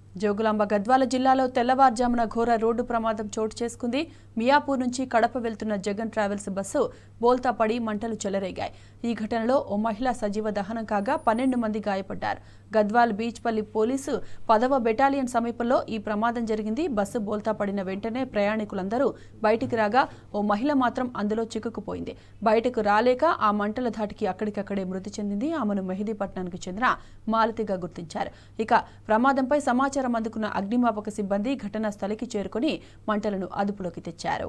జోగులాంబ గద్వాల జిల్లాలో తెల్లవారుజామున ఘోర రోడ్డు ప్రమాదం చోటు చేసుకుంది మియాపూర్ నుంచి కడప వెళ్తున్న జగన్ ట్రావెల్స్ బస్సు బోల్తా పడి మంటలు చెలరేగాయి ఈ ఘటనలో ఓ మహిళ సజీవ దహనం కాగా పన్నెండు మంది గాయపడ్డారు గద్వాల్ బీచ్పల్లి పోలీసు పదవ బెటాలియన్ సమీపంలో ఈ ప్రమాదం జరిగింది బస్సు బోల్తా పడిన వెంటనే ప్రయాణికులందరూ బయటికి రాగా ఓ మహిళ మాత్రం అందులో చిక్కుకుపోయింది బయటకు రాలేక ఆ మంటల ధాటికి అక్కడికక్కడే మృతి చెందింది ఆమెను మెహదీపట్నానికి చెందిన మాలతిగా గుర్తించారు ఇక ప్రమాదంపై సమాచారం అందుకున్న అగ్నిమాపక సిబ్బంది ఘటనా స్థలికి చేరుకుని మంటలను అదుపులోకి తెచ్చారు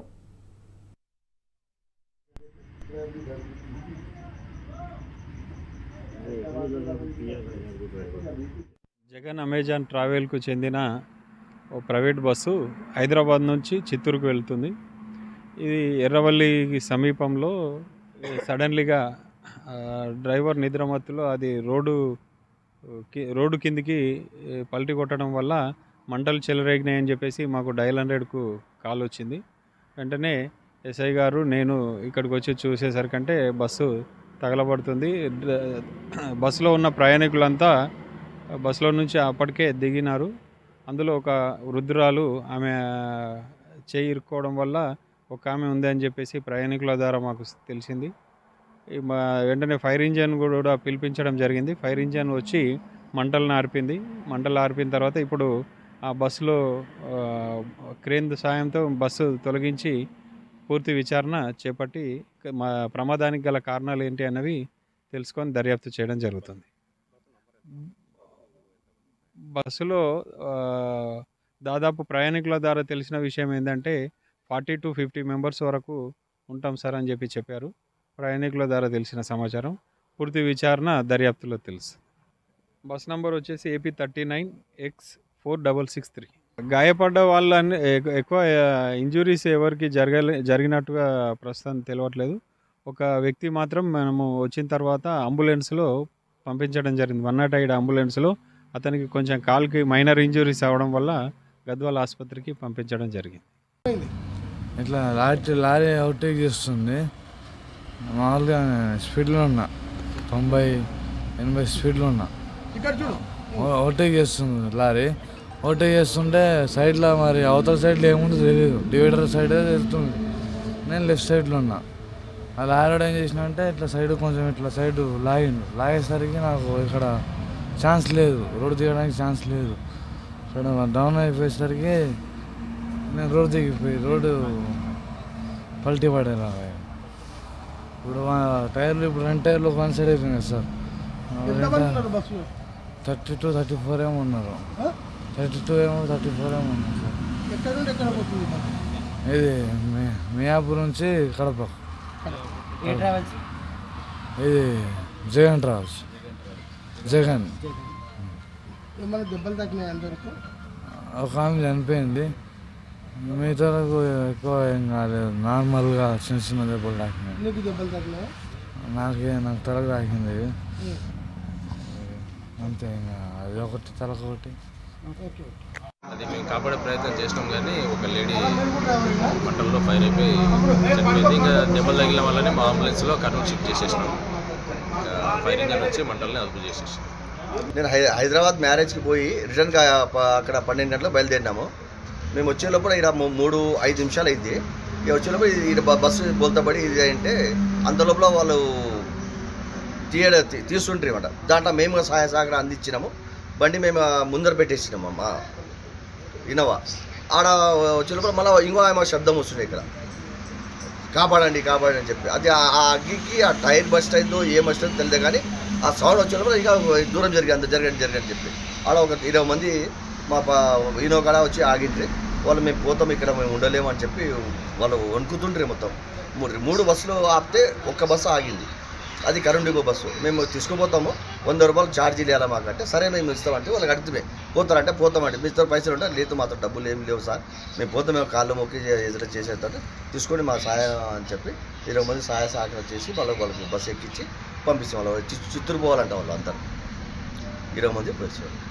జగన్ అమెజాన్ ట్రావెల్కు చెందిన ఓ ప్రైవేట్ బస్సు హైదరాబాద్ నుంచి చిత్తూరుకు వెళ్తుంది ఇది ఎర్రవల్లికి సమీపంలో ఈ సడన్లీగా ఆ, డ్రైవర్ నిద్రమత్తులో అది రోడ్డు కి- రోడ్డు కిందికి ఈ, పల్టీ కొట్టడం వల్ల మంటలు చెలరేగినాయని చెప్పేసి మాకు డయల్ హండ్రెడ్కు కాల్ వచ్చింది వెంటనే ఎస్ఐ గారు నేను ఇక్కడికి వచ్చి చూసేసరికంటే బస్సు తగలబడుతుంది డ్ర- బస్సులో ఉన్న ప్రయాణికులంతా బస్సులో నుంచి అప్పటికే దిగినారు అందులో ఒక వృద్ధురాలు ఆమె చేయి ఇరుక్కోవడం వల్ల ఒక ఆమె ఉంది అని చెప్పేసి ప్రయాణికుల ద్వారా మాకు తెలిసింది ఈ మా వెంటనే ఫైర్ ఇంజన్ కూడా పిలిపించడం జరిగింది ఫైర్ ఇంజన్ వచ్చి మంటలను ఆర్పింది మంటలు ఆర్పిన తర్వాత ఇప్పుడు ఆ బస్సులో ఆ, క్రేన్ సాయంతో బస్సు తొలగించి పూర్తి విచారణ చేపట్టి మా ప్రమాదానికి గల కారణాలు ఏంటి అన్నవి తెలుసుకొని దర్యాప్తు చేయడం జరుగుతుంది బస్సులో ఆ, దాదాపు ప్రయాణికుల ద్వారా తెలిసిన విషయం ఏంటంటే ఫార్టీ టు ఫిఫ్టీ మెంబర్స్ వరకు ఉంటాం సార్ అని చెప్పి చెప్పారు ప్రయాణికుల ద్వారా తెలిసిన సమాచారం పూర్తి విచారణ దర్యాప్తులో తెలుసు బస్ నంబర్ వచ్చేసి AP thirty nine X four double six three గాయపడ్డ వాళ్ళ ఎక్కువ ఇంజురీస్ ఎవరికి జరగలే జరిగినట్టుగా ప్రస్తుతం తెలియట్లేదు ఒక వ్యక్తి మాత్రం మనము వచ్చిన తర్వాత అంబులెన్స్లో పంపించడం జరిగింది వన్ నాట్ ఎయిట్ అంబులెన్స్లో అతనికి కొంచెం కాల్కి మైనర్ ఇంజురీస్ అవ్వడం వల్ల గద్వాల ఆసుపత్రికి పంపించడం జరిగింది ఇట్లా లారీ లారీ అవుటేక్ చేస్తుంది మామూలుగా స్పీడ్లో ఉన్నా తొంభై ఎనభై స్పీడ్లో ఉన్నా ఓ- ఓవర్టేక్ చేస్తుంది లారీ ఓవర్టేక్ చేస్తుంటే సైడ్లో మరి అవతల సైడ్లో ఏముందో తెలియదు డివైడర్ సైడ్ వెళ్తుంది నేను లెఫ్ట్ సైడ్లో ఉన్నా ఆ లారీ ఏం చేసిన అంటే ఇట్లా సైడ్ కొంచెం ఇట్లా సైడ్ లాగిండు లాగేసరికి నాకు ఇక్కడ ఛాన్స్ లేదు రోడ్డు దిగడానికి ఛాన్స్ లేదు ఇక్కడ డౌన్ అయిపోయేసరికి నేను రోడ్డు దిగిపోయి రోడ్డు పల్టీ పడాను ఇప్పుడు మా టైర్లు ఇప్పుడు రెండు టైర్లు వన్ సైడ్ అయిపోయినాయి sir thirty two thirty four ఏమో ఉన్నారు థర్టీ టూ ఏమో థర్టీ ఫోర్ ఏమో ఉన్నారు సార్ ఎక్కడ నుండి ఎక్కడ పోతుంది బస్? ఇది మీ- మియాపూర్ నుంచి కడప ఏ ట్రావెల్స్ ఇది జగన్ ట్రావెల్స్ జగన్ ఏమైనా దెబ్బలు తాకినాయి అందరికీ ఒక ఆమె చనిపోయింది మిగతా ఎక్కువ ఏం కాలేదు నార్మల్గా చిన్న చిన్న దెబ్బలు తాకినాయి నీకు దెబ్బలు తాకినాయా నాకే నాకు తలకు తాకింది ఉం. అంతే ఇంకా అది ఒకటి తలకు ఒకటి ఓకే అది మేము కాపాడే ప్రయత్నం చేసినాం కానీ ఒక లేడీ మంటల్లో ఫైర్ అయిపోయి చనిపోయింది ఇంకా దెబ్బలు తగిలిన వల్లనే మా అంబులెన్స్లో కర్నూలు షిఫ్ట్ చేసేసినాం ఇంకా ఫైర్ ఇంజన్ వచ్చి మంటల్ని అదుపు చేసేసాం నేను హై హైదరాబాద్ మ్యారేజ్కి పోయి రిటర్న్గా ప- అక్కడ పన్నెండు గంటలకు బయలుదేరినాము మేము వచ్చే లోపల ఇక్కడ మూ- మూడు ఐదు నిమిషాలు అయింది ఇక వచ్చే లోపల ఇది బ- బస్సు బోల్తబడి ఇది అంటే అంత లోపల వాళ్ళు తీయడ తీ- తీస్తుంటారు అనమాట దాంట్లో మేము సహాయ సహకారం అందించినాము బండి మేము ఆ ముందర పెట్టేసినాము మా ఇన్నోవా ఆడ వచ్చే లోపల మళ్ళీ ఇంకో ఆమె శబ్దం వస్తుంది ఇక్కడ కాపాడండి కాపాడండి అని చెప్పి అది ఆ ఆ అగ్గికి ఆ టైర్ బస్ట్ అయిందో ఏం బస్ట్ అయిందో తెలియదు కానీ ఆ సౌండ్ వచ్చినప్పుడు ఇక దూరం జరిగి అంత జరగండి జరగని చెప్పి ఆడ ఒక ఇరవై మంది మా ప ఈనో కాడ వచ్చి ఆగిండ్రి వాళ్ళు మేము పోతాం ఇక్కడ మేము ఉండలేము అని చెప్పి వాళ్ళు వణుకుతుండ్రి మొత్తం మూడు మూడు బస్సులు ఆపితే ఒక్క బస్సు ఆగింది అది కరెంట్ డిపో బస్సు మేము తీసుకుపోతాము వంద రూపాయలు ఛార్జీలు ఇవ్వాలి మాకంటే సరే మేము ఇస్తామంటే వాళ్ళకి అడిగితే పోతారంటే పోతామంటే మీ ఇస్తారు పైసలు ఉంటే లేదు మాతో డబ్బులు ఏమి లేవు సార్ మేము పోతే మేము కాళ్ళు మొక్కి ఎదురు చేసేదంటే తీసుకొని మా సహాయం అని చెప్పి ఇరవై మంది సహాయ సహకారం చేసి వాళ్ళకి వాళ్ళకి బస్సు ఎక్కించి పంపిస్తాం వాళ్ళు చి- చిత్తూరు పోవాలంట వాళ్ళు అందరు ఇరవై మంది పోలీసు వాళ్ళు